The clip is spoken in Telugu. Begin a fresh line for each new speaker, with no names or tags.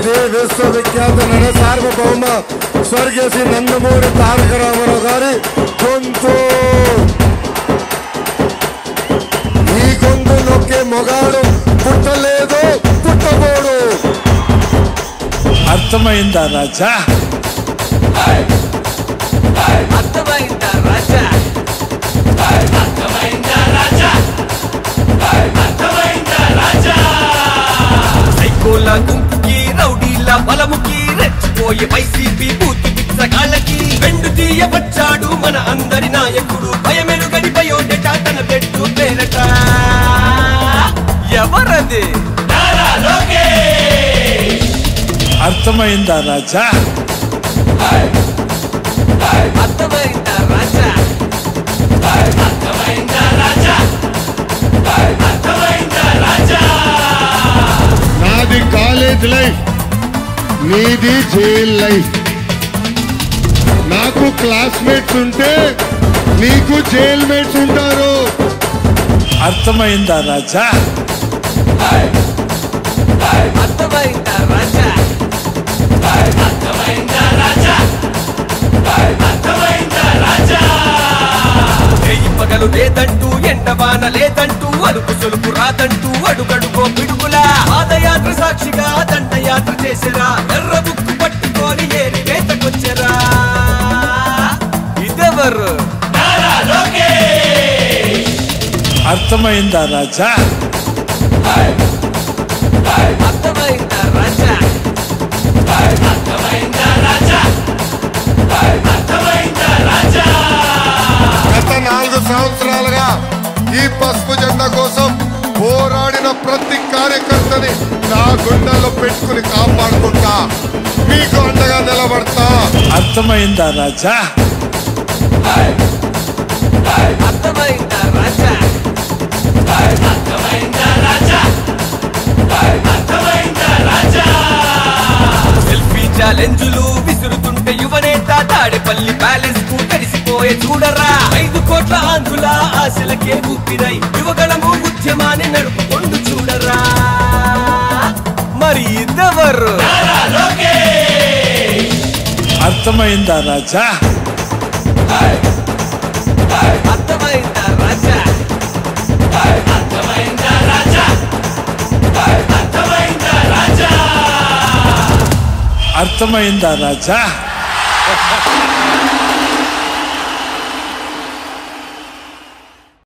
శ్రీ విశ్వవిఖ్యాత నట సార్వభౌమ స్వర్గీయ శ్రీ నందమూరి తారక రామారావు గారి గొంతు ఈ గొంతు నొక్కే మొగాడు పుట్టలేదు పుట్టబోడు
అర్థమైందా రాజా
అర్థమైందా రాజా సైకోల గుంపుకి రౌడీల బలముకి రెచ్చిపోయే వైసీపీ బూతి పిచ్చగాళ్ళకి వెండు తీయ వచ్చాడు మన అందరి నాయకుడు భయమెరుగని బయోడేటా తన పెట్టు పేరట ఎవరది
అర్థమైందా రాజా
అర్థమైందా రాజా
నాది కాలేజ్ లైఫ్ నీది జైల్ లైఫ్ నాకు క్లాస్మేట్స్ ఉంటే నీకు జైల్ మేట్స్ ఉంటారు
అర్థమైందా రాజా
అర్థమైందా రాజా రేయి పగలు లేదంటూ ఎండవాన లేదంటూ అలుపు సొలుపు రాదంటూ అడుగడుగో పిడుగులా పాదయాత్ర సాక్షిగా దండయాత్ర చేసిరా ఎర్ర బుక్కు పట్టుకొని ఏరి వేతకొచ్చరా ఇదెవరు
అర్థమైందా రాజా
అర్థమైందా రాజా
గత నాలుగు సంవత్సరాలుగా ఈ పసుపు జెండా కోసం పోరాడిన ప్రతి కార్యకర్తని నా గుండెల్లో పెట్టుకుని కాపాడుకుంటా మీకు అండగా నిలబడతా
అర్థమైందా రాజా
అర్థమైందా రాజా సెల్ఫీ ఛాలెంజులు విసురుతుంటే యువనేత తాడేపల్లి ప్యాలెస్ కు కలిసిపోయే చూడరా ఐదు కోట్ల ఆంధ్రుల ఆశలకే ఊపిరై యువగళము ఉద్యమాన్ని నడుపుకొండు చూడరా మరి ఇదెవరు
అర్థమైందా రాజా
అర్థమైందా రాజా
అర్థమైందా రాజా